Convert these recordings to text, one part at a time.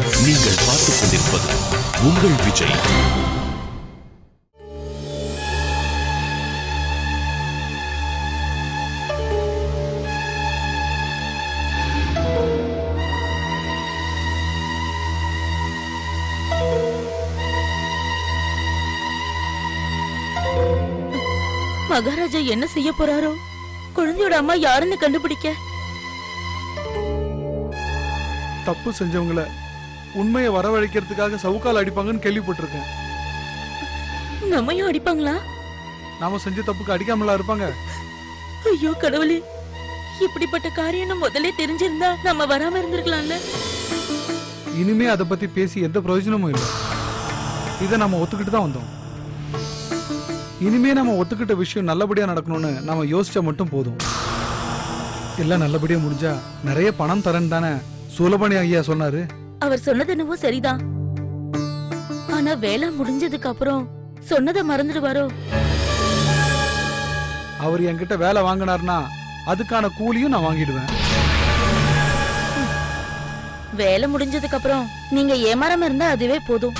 நீங்கள் பார்த்துக் கொண்டிருப்பது உங்கள் விஜய் மகாராஜா என்ன செய்ய போறாரோ குழந்தையோட அம்மா யாருன்னு கண்டுபிடிக்க தப்பு செஞ்சவங்கள உண்மையை வரவழைக்கிறதுக்காக சவுக்கால் அடிப்பாங்கன்னு கேள்விப்பட்டிருக்கேன் நம்மையும் அடிப்பாங்களா நாம செஞ்ச தப்புக்கு அடிக்காமலா இருப்பாங்க ஐயோ கடவுளே இப்படிப்பட்ட காரியம் முதல்ல தெரிஞ்சிருந்தா நம்ம வராம இருந்திருக்கலாம்ல இனிமே அதை பத்தி பேசி எந்த பிரயோஜனமும் இல்லை இதை நம்ம ஒத்துக்கிட்டு தான் வந்தோம் இனிமே நம்ம ஒத்துக்கிட்ட விஷயம் நல்லபடியா நடக்கணும்னு நாம யோசிச்சா மட்டும் போதும் எல்லாம் நல்லபடியா முடிஞ்சா நிறைய பணம் தரேன்னு தானே சூலபணி ஐயா சொன்னாரு அவர் சொன்னது என்னவோ சரிதான் ஆனா வேலை முடிஞ்சதுக்கு அப்புறம் சொன்னதை மறந்துடுவாரோ அவர் என்கிட்ட வேலை வாங்கினார்னா அதுக்கான கூலியும் நான் வாங்கிடுவேன் வேலை முடிஞ்சதுக்கு அப்புறம் நீங்க ஏமாறாம இருந்தா அதுவே போதும்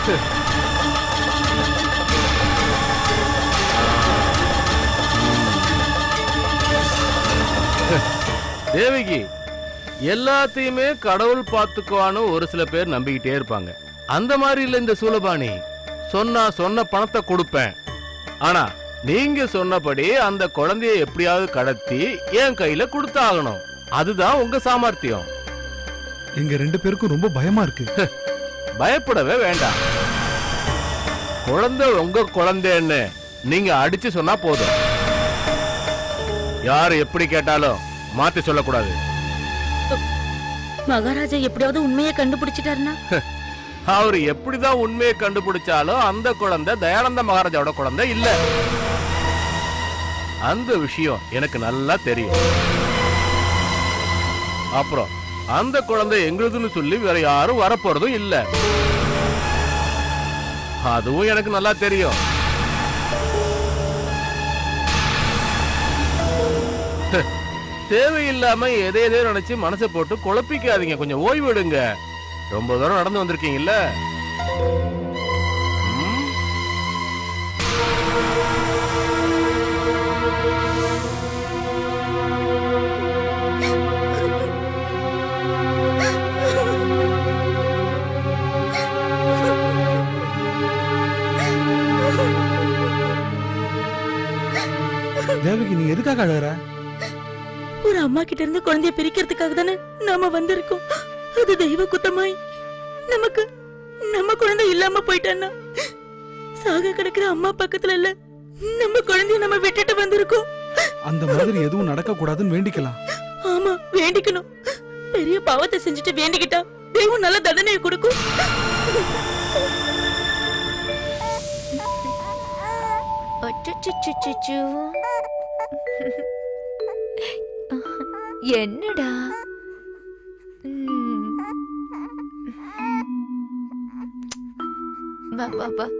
தேவகி எல்லாத்தையுமே கடவுள் பார்த்துக்குவான்னு ஒரு சில பேர் நம்பிக்கிட்டே இருப்பாங்க அந்த மாதிரி இல்ல இந்த சூலபாணி சொன்னா சொன்ன பணத்தை கொடுப்பேன் ஆனா நீங்க சொன்னபடி அந்த குழந்தைய எப்படியாவது கடத்தி என் கையில கொடுத்தாகணும் அதுதான் உங்க சாமர்த்தியம் எங்க ரெண்டு பேருக்கும் ரொம்ப பயமா இருக்கு பயப்படவே வேண்டாம் குழந்தை உங்க குழந்தைன்னு நீங்க அடிச்சு சொன்னா போதும் யாரு எப்படி கேட்டாலும் மாத்தி சொல்லக்கூடாது மகாராஜா எப்படியாவது உண்மையை கண்டுபிடிச்சிட்டாருன்னா அவர் எப்படிதான் உண்மையை கண்டுபிடிச்சாலும் அந்த குழந்தை தயானந்த மகாராஜாவோட குழந்தை இல்ல அந்த விஷயம் எனக்கு நல்லா தெரியும் அப்புறம் அந்த குழந்தை எங்களுதுன்னு சொல்லி வேற யாரும் வரப்போறதும் இல்ல அதுவும் எனக்கு நல்லா தெரியும் தேவையில்லாம எதை எதையோ நினைச்சு மனசை போட்டு குழப்பிக்காதீங்க கொஞ்சம் ஓய்வு எடுங்க ரொம்ப தூரம் நடந்து வந்திருக்கீங்கல்ல ம்? தேவகி நீ எதுக்காக அழற ஒரு அம்மா கிட்ட இருந்து குழந்தைய பிரிக்கிறதுக்காக தானே நாம வந்திருக்கோம் அது தெய்வ குத்தமாய் நமக்கு நம்ம குழந்தை இல்லாம போயிட்டான்னா சாக கிடக்குற அம்மா பக்கத்துல இல்ல நம்ம குழந்தைய நம்ம விட்டுட்டு வந்திருக்கோம் அந்த மாதிரி எதுவும் நடக்க கூடாதுன்னு வேண்டிக்கலாம் ஆமா வேண்டிக்கணும் பெரிய பாவத்தை செஞ்சுட்டு வேண்டிக்கிட்டா தெய்வம் நல்ல தண்டனையை கொடுக்கும் அச்சச்சச்சச்சோ. என்னடா ம். வா வா வா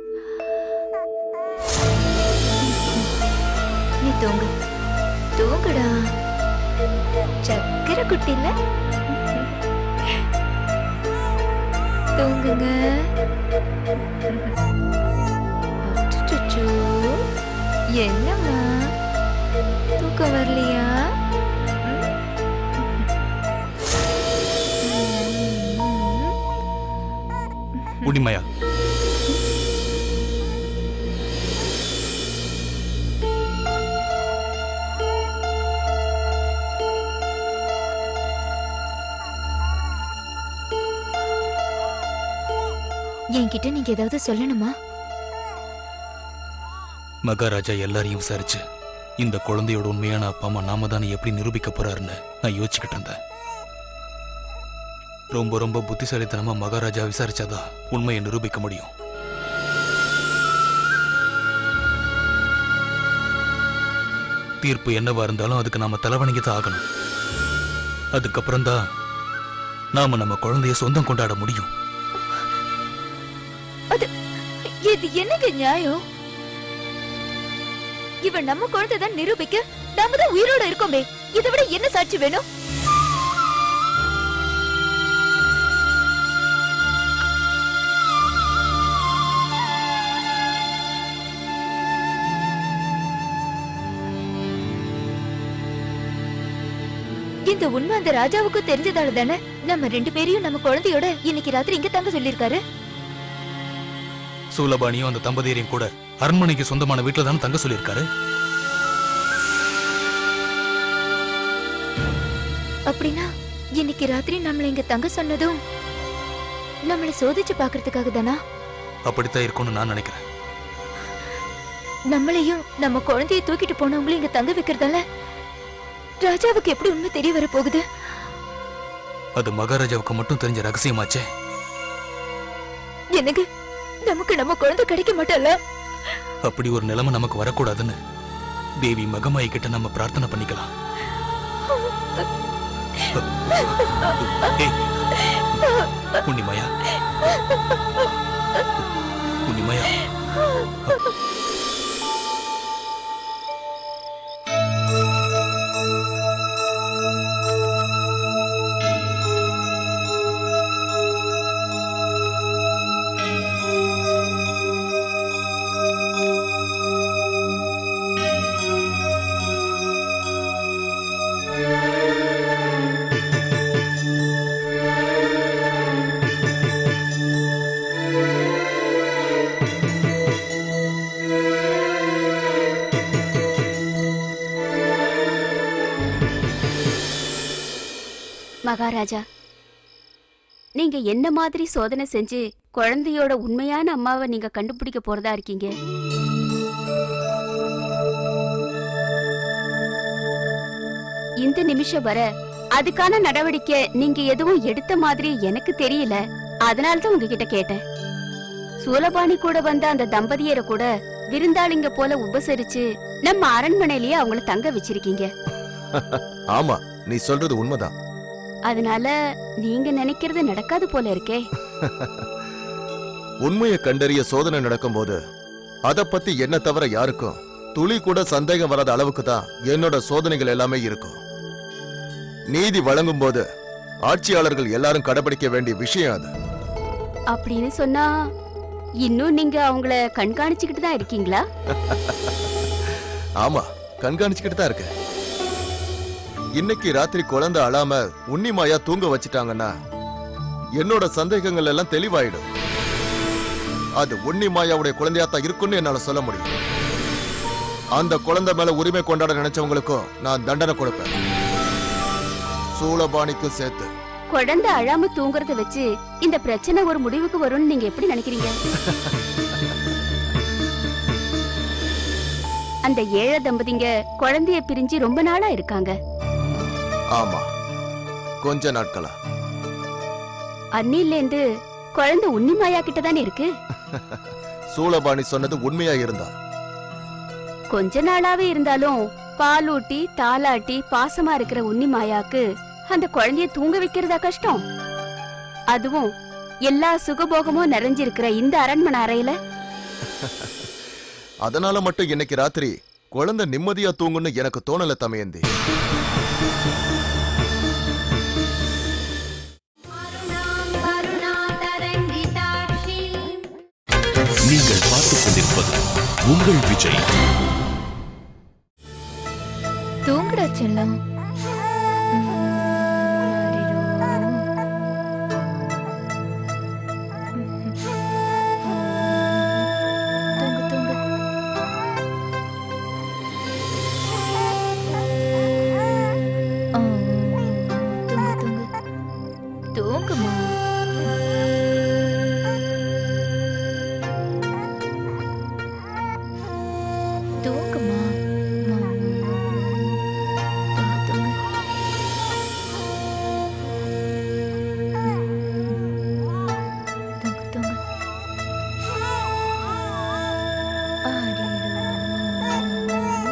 நீ தூங்கு தூங்குடா சக்கரை குட்டில தூங்குங்க அச்சச்சோ. என்னம்மா தூக்கம் வரலையா உண்மையா என்கிட்ட நீங்க ஏதாவது சொல்லணுமா மகாராஜா எல்லாரையும் விசாரிச்சு இந்த குழந்தையோட உண்மையான அப்பா அம்மா நாம தானே எப்படி நிரூபிக்க போறாருன்னு நான் யோசிச்சுக்கிட்டு இருந்தேன் ரொம்ப ரொம்ப புத்திசாலித்தனமா மகாராஜா விசாரிச்சாதான் உண்மையை நிரூபிக்க முடியும் தீர்ப்பு என்னவா இருந்தாலும் அதுக்கு நாம தலைவணங்கி தான் ஆகணும் அதுக்கப்புறம் தான் நாம நம்ம குழந்தைய சொந்தம் கொண்டாட முடியும் இது என்னங்க நியாயம் இவன் நம்ம குழந்தை தான் நிரூபிக்க நாம தான் உயிரோட இருக்கோமே இதை விட என்ன சாட்சி வேணும் இந்த உண்மை அந்த ராஜாவுக்கும் தெரிஞ்சதால தானே நம்ம ரெண்டு பேரையும் நம்ம குழந்தையோட இன்னைக்கு ராத்திரி இங்க தங்க சொல்லிருக்காரு சூலபாணியும் அந்த தம்பதியரையும் கூட அரண்மனைக்கு சொந்தமான வீட்டுல தானே தங்க சொல்லியிருக்காரு அப்படின்னா இன்னைக்கு ராத்திரி நம்மள இங்க தங்க சொன்னதும் நம்மள சோதிச்சு பாக்குறதுக்காக தானா அப்படித்தான் இருக்கும்னு நான் நினைக்கிறேன் நம்மளையும் நம்ம குழந்தைய தூக்கிட்டு போனவங்களையும் இங்க தங்க வைக்கிறதால ராஜாவுக்கு எப்படி உண்மை தெரிய வர போகுது அது மகாராஜாவுக்கு மட்டும் தெரிஞ்ச ரகசியமாச்சே எனக்கு நமக்கு நம்ம குழந்தை கிடைக்க மாட்டல அப்படி ஒரு நிலைமை நமக்கு வரக்கூடாதுன்னு தேவி மகமாயி கிட்ட நம்ம பிரார்த்தனை பண்ணிக்கலாம் ஏய், உன்னிமயா உன்னிமயா மகாராஜா நீங்க என்ன மாதிரி சோதனை செஞ்சு குழந்தையோட உண்மையான அம்மாவை நீங்க கண்டுபிடிக்க போறதா இருக்கீங்க இந்த நிமிஷம் வர அதுக்கான நடவடிக்கை நீங்க எதுவும் எடுத்த மாதிரி எனக்கு தெரியல அதனால தான் உங்ககிட்ட கேட்டேன் சூலபாணி கூட வந்த அந்த தம்பதியரை கூட விருந்தாளிங்க போல உபசரிச்சு நம்ம அரண்மனையிலேயே அவங்கள தங்க வச்சிருக்கீங்க ஆமா நீ சொல்றது உண்மைதான் அதனால நீங்க நினைக்கிறது நடக்காது போல இருக்கே உண்மையை கண்டறிய சோதனை நடக்கும்போது அத பத்தி என்ன தவிர யாருக்கும் துளி கூட சந்தேகம் வராத அளவுக்கு தான் என்னோட சோதனைகள் எல்லாமே இருக்கும் நீதி வழங்கும் போது ஆட்சியாளர்கள் எல்லாரும் கடைபிடிக்க வேண்டிய விஷயம் அது அப்படின்னு சொன்னா இன்னும் நீங்க அவங்கள கண்காணிச்சுக்கிட்டு தான் இருக்கீங்களா ஆமா கண்காணிச்சுக்கிட்டு தான் இருக்கேன் இன்னைக்கு ராத்திரி குழந்தை அழாம உன்னிமாயா தூங்க வச்சிட்டாங்கன்னா என்னோட சந்தேகங்கள் எல்லாம் தெளிவாயிடும் அது உன்னிமாயாவுடைய குழந்தையா தான் இருக்குன்னு என்னால சொல்ல முடியும் அந்த குழந்தை மேல உரிமை கொண்டாட நினைச்சவங்களுக்கும் நான் தண்டனை கொடுப்பேன் சூளபாணிக்கும் சேர்த்து குழந்தை அழாம தூங்குறத வச்சு இந்த பிரச்சனை ஒரு முடிவுக்கு வரும்னு நீங்க எப்படி நினைக்கிறீங்க அந்த ஏழை தம்பதிங்க குழந்தைய பிரிஞ்சு ரொம்ப நாளா இருக்காங்க ஆமா கொஞ்ச நாட்களா அன்னில இருந்து குழந்தை உன்னிமாயா கிட்ட தானே இருக்கு சூளபாணி சொன்னது உண்மையா இருந்தா கொஞ்ச நாளாவே இருந்தாலும் பாலூட்டி தாலாட்டி பாசமா இருக்கிற உன்னிமாயாக்கு அந்த குழந்தைய தூங்க வைக்கிறதா கஷ்டம் அதுவும் எல்லா சுகபோகமும் நிறைஞ்சிருக்கிற இந்த அரண்மனை அறையில அதனால மட்டும் இன்னைக்கு ராத்திரி குழந்தை நிம்மதியா தூங்குன்னு எனக்கு தோணல தமையந்தி நீங்கள் பார்த்துக் கொண்டிருப்பது உங்கள் விஜய் தூங்குடா செல்லம் தூங்கு தூங்கு ஆ, தூங்கு தூங்கு தூங்குமா தூங்குமா தூங்கு தூங்கு தூங்கு தூங்கு ஆடிரோ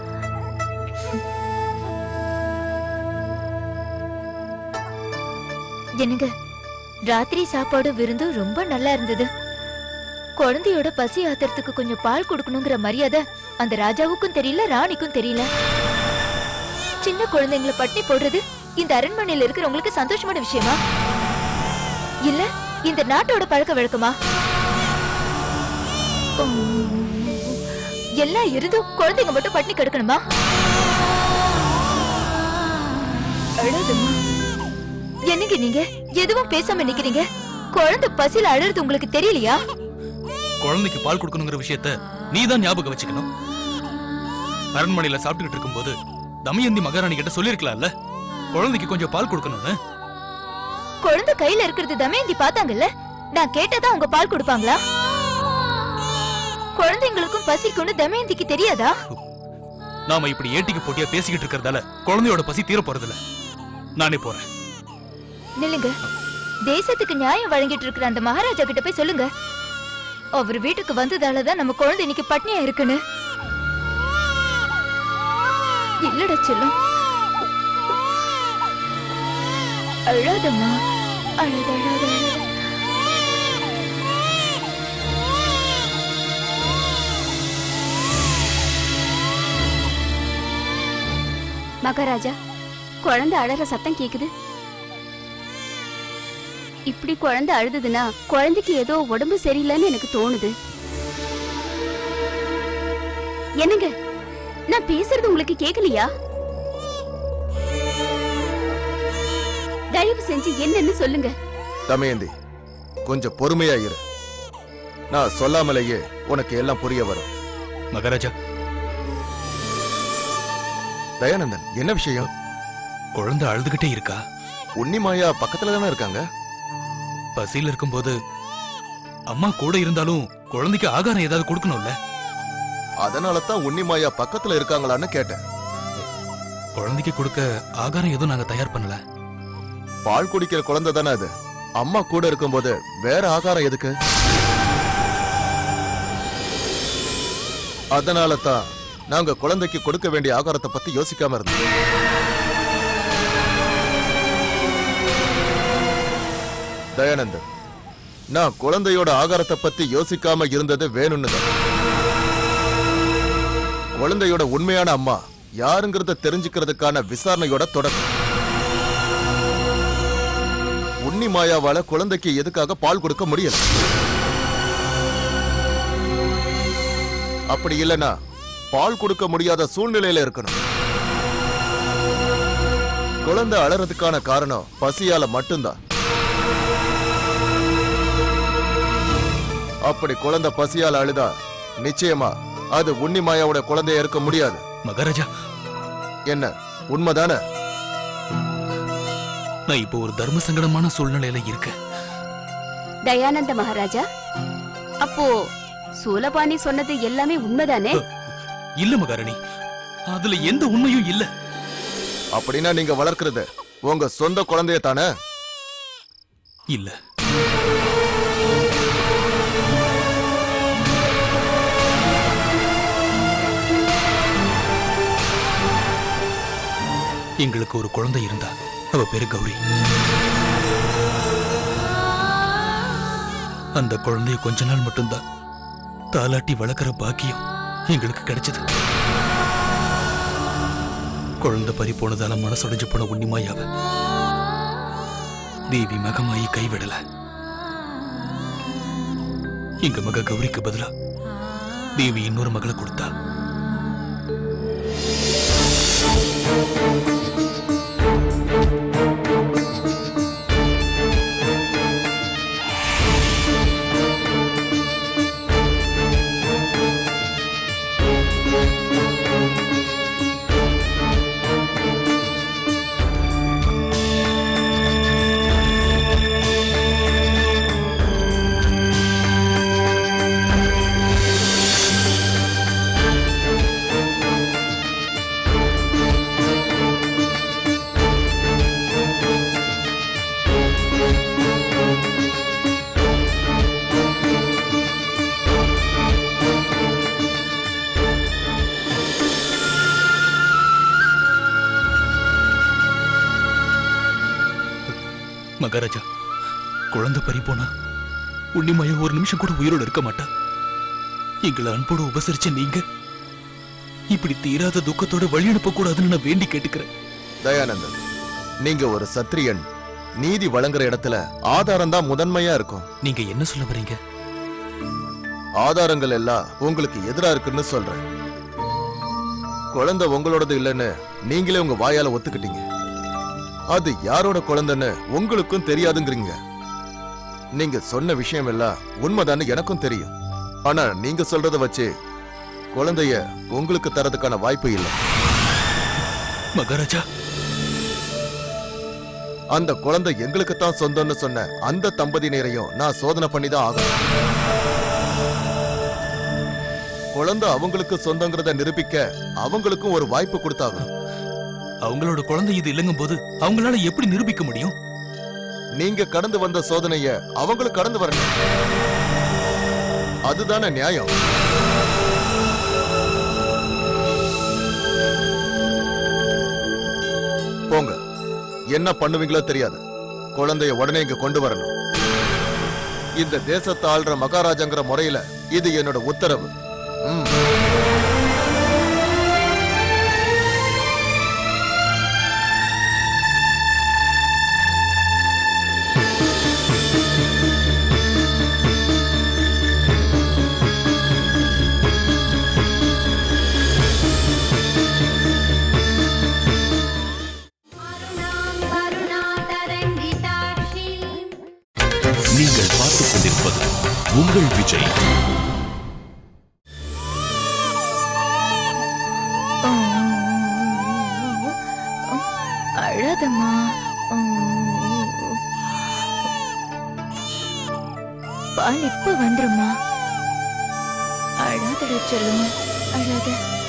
என்னங்க ராத்திரி சாப்பாடு விருந்து ரொம்ப நல்லா இருந்தது குழந்தையோட பசி ஆத்துறதுக்கு கொஞ்சம் பால் கொடுக்கணுங்கிற மரியாதை அந்த ராஜாவுக்கும் தெரியல ராணிக்கும் தெரியல சின்ன குழந்தைங்களை பட்டினி போடுறது இந்த அரண்மனையில இருக்கிறவங்களுக்கு சந்தோஷமான விஷயமா இல்ல இந்த நாட்டோட பழக்க வழக்கமா உம், எல்லாம் இருந்தும் குழந்தைங்க மட்டும் பட்டினி கிடக்கணுமா அழாதம்மா என்னங்க நீங்க எதுவும் பேசாம நிக்கிறீங்க குழந்தை பசியில அழறது உங்களுக்கு தெரியலையா குழந்தைக்கு பால் கொடுக்கணுங்கிற விஷயத்த நீ தான் ஞாபகம் வச்சுக்கணும் அரண்மனையில சாப்பிட்டுக்கிட்டு இருக்கும்போது தமயந்தி மகாராணி கிட்ட சொல்லிருக்கலாம்ல குழந்தைக்கு கொஞ்சம் பால் கொடுக்கணும்னு குழந்தை கையில இருக்கிறது தமயந்தி பார்த்தாங்கல்ல நான் கேட்டதா உங்க பால் கொடுப்பாங்களா குழந்தைங்களுக்கும் பசிக்கும்னு தமயந்திக்கு தெரியாதா நாம இப்படி ஏட்டிக்கு போட்டியா பேசிக்கிட்டு இருக்கறதால குழந்தையோட பசி தீர போறதில்ல நானே போறேன் நில்லுங்க தேசத்துக்கு நியாயம் வழங்கிட்டு இருக்கிற அந்த மகாராஜா கிட்ட போய் சொல்லுங்க அவர் வீட்டுக்கு வந்ததாலதான் நம்ம குழந்தை இன்னைக்கு பட்னியா இருக்குன்னு இல்லடா செல்லம் அழாதம்மா அழாத அழாத அழாத மகாராஜா குழந்தை அழற சத்தம் கேக்குது இப்படி குழந்தை அழுதுதுன்னா குழந்தைக்கு ஏதோ உடம்பு சரியில்லைன்னு எனக்கு தோணுது என்னங்க நான் பேசுறது உங்களுக்கு கேக்கலையா தயவு செஞ்சு என்னன்னு சொல்லுங்க தமயந்தி கொஞ்சம் பொறுமையா இரு நான் சொல்லாமலேயே உனக்கு எல்லாம் புரிய வரும் மகாராஜா தயானந்தன் என்ன விஷயம் குழந்தை அழுதுகிட்டே இருக்கா உன்னிமாயா பக்கத்துல தானே இருக்காங்க பசியில இருக்கும்போது அம்மா கூட இருந்தாலும் குழந்தைக்கு ஆகாரம் ஏதாவது கொடுக்கணும்ல அதனால தான் உன்னிமாயா பக்கத்துல இருக்காங்களான்னு கேட்டேன் குழந்தைக்கு கொடுக்க ஆகாரம் எதுவும் நாங்க தயார் பண்ணல பால் குடிக்கிற குழந்தை தானே அது அம்மா கூட இருக்கும்போது வேற ஆகாரம் எதுக்கு அதனால தான் நாங்க குழந்தைக்கு கொடுக்க வேண்டிய ஆகாரத்தை பத்தி யோசிக்காம இருந்தோம் தயானந்தன் நான் குழந்தையோட ஆகாரத்தை பத்தி யோசிக்காம இருந்தது வேணும்னு தான் குழந்தையோட உண்மையான அம்மா யாருங்கிறத தெரிஞ்சுக்கிறதுக்கான விசாரணையோட தொடக்கம் உன்னி மாயாவால குழந்தைக்கு எதுக்காக பால் கொடுக்க முடியல அப்படி இல்லனா பால் கொடுக்க முடியாத சூழ்நிலையில இருக்கணும் குழந்தை அழறதுக்கான காரணம் பசியால மட்டும்தான் அப்படி குழந்தை பசியால அழுதா நிச்சயமா அது உன்னி மாயாவோட குழந்தையா இருக்க முடியாது மகாராஜா என்ன உண்மைதானே நான் இப்போ ஒரு தர்ம சங்கடமான சூழ்நிலையில இருக்கேன் தயானந்த மகாராஜா அப்போ சூலபாணி சொன்னது எல்லாமே உண்மைதானே இல்ல மகாராணி அதுல எந்த உண்மையும் இல்ல அப்படின்னா நீங்க வளர்க்கறது உங்க சொந்த குழந்தைய தானே இல்ல எங்களுக்கு ஒரு குழந்தை இருந்தா அவ பேரு கௌரி அந்த குழந்தைய கொஞ்ச நாள் மட்டும்தான் தாலாட்டி வளர்க்குற பாக்கியம் எங்களுக்கு கிடைச்சது குழந்தை பறி போனதால மனசுடைஞ்சு போன உன்னிமாயாவ தேவி மகமாயி கைவிடல எங்க மக கௌரிக்கு பதிலா தேவி இன்னொரு மகளை கொடுத்தா மகாராஜா குழந்தை பறி போனா உன்னிமாயா ஒரு நிமிஷம் கூட உயிரோட இருக்க மாட்டா எங்களை அன்போடு உபசரிச்ச நீங்க இப்படி தீராத துக்கத்தோட வழி அனுப்ப கூடாதுன்னு நான் வேண்டி கேட்டுக்கிறேன் தயானந்தன் நீங்க ஒரு சத்திரியன் நீதி வழங்குற இடத்துல ஆதாரம் தான் முதன்மையா இருக்கும் நீங்க என்ன சொல்ல வரீங்க ஆதாரங்கள் எல்லாம் உங்களுக்கு எதிரா இருக்குன்னு சொல்றேன் குழந்தை உங்களோடது இல்லைன்னு நீங்களே உங்க வாயால ஒத்துக்கிட்டீங்க அது யாரோட குழந்தைன்னு உங்களுக்கும் தெரியாதுங்கிறீங்க நீங்க சொன்ன விஷயம் எல்லாம் உண்மைதான்னு எனக்கும் தெரியும் ஆனா நீங்க சொல்றத வச்சு குழந்தைய உங்களுக்கு தரதுக்கான வாய்ப்பு இல்லை மகாராஜா அந்த குழந்தை எங்களுக்கு தான் சொந்தம்னு சொன்ன அந்த தம்பதியினரையும் நான் சோதனை பண்ணி தான் ஆகணும் குழந்தை அவங்களுக்கு சொந்தங்கிறத நிரூபிக்க அவங்களுக்கும் ஒரு வாய்ப்பு கொடுத்தாகணும் அவங்களோட குழந்தை இது இல்லைங்கும் போது அவங்களால எப்படி நிரூபிக்க முடியும் நீங்க கடந்து வந்த சோதனைய அவங்களும் கடந்து வரணும் அதுதானே நியாயம் போங்க என்ன பண்ணுவீங்களோ தெரியாது குழந்தைய உடனே இங்க கொண்டு வரணும் இந்த தேசத்தை ஆள்ற மகாராஜாங்கிற முறையில இது என்னோட உத்தரவு ம். நீங்கள் பார்த்துக் கொண்டிருப்பது உங்கள் விஜய் அழாதம்மா பால் இப்ப வந்துருமா அழாதடா செல்லுமா அழாத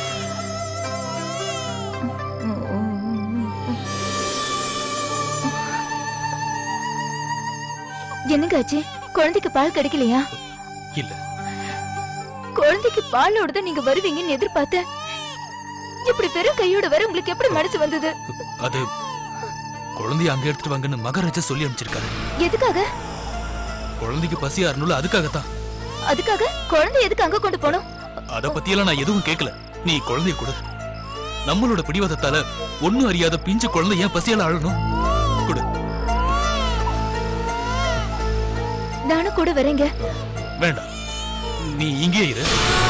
என்னங்க ஆச்சு குழந்தைக்கு பால் கிடைக்கலையா இல்ல குழந்தைக்கு பாலோட தான் நீங்க வருவீங்கன்னு எதிர்பார்த்தேன் இப்படி பெரும் கையோட வர உங்களுக்கு எப்படி மனசு வந்தது அது குழந்தைய அங்க எடுத்துட்டு வாங்கன்னு மகாராஜா சொல்லி அனுப்பிச்சிருக்காரு எதுக்காக குழந்தைக்கு பசி ஆறணும்ல அதுக்காகத்தான் அதுக்காக குழந்தை எதுக்கு அங்க கொண்டு போனோம் அத பத்தியெல்லாம் நான் எதுவும் கேட்கல நீ குழந்தைய கொடு நம்மளோட பிடிவாதத்தால ஒண்ணும் அறியாத பிஞ்சு குழந்தை ஏன் பசியால அழணும் கொடு நானும் கூட வரேங்க வேண்டாம் நீ இங்கே இரு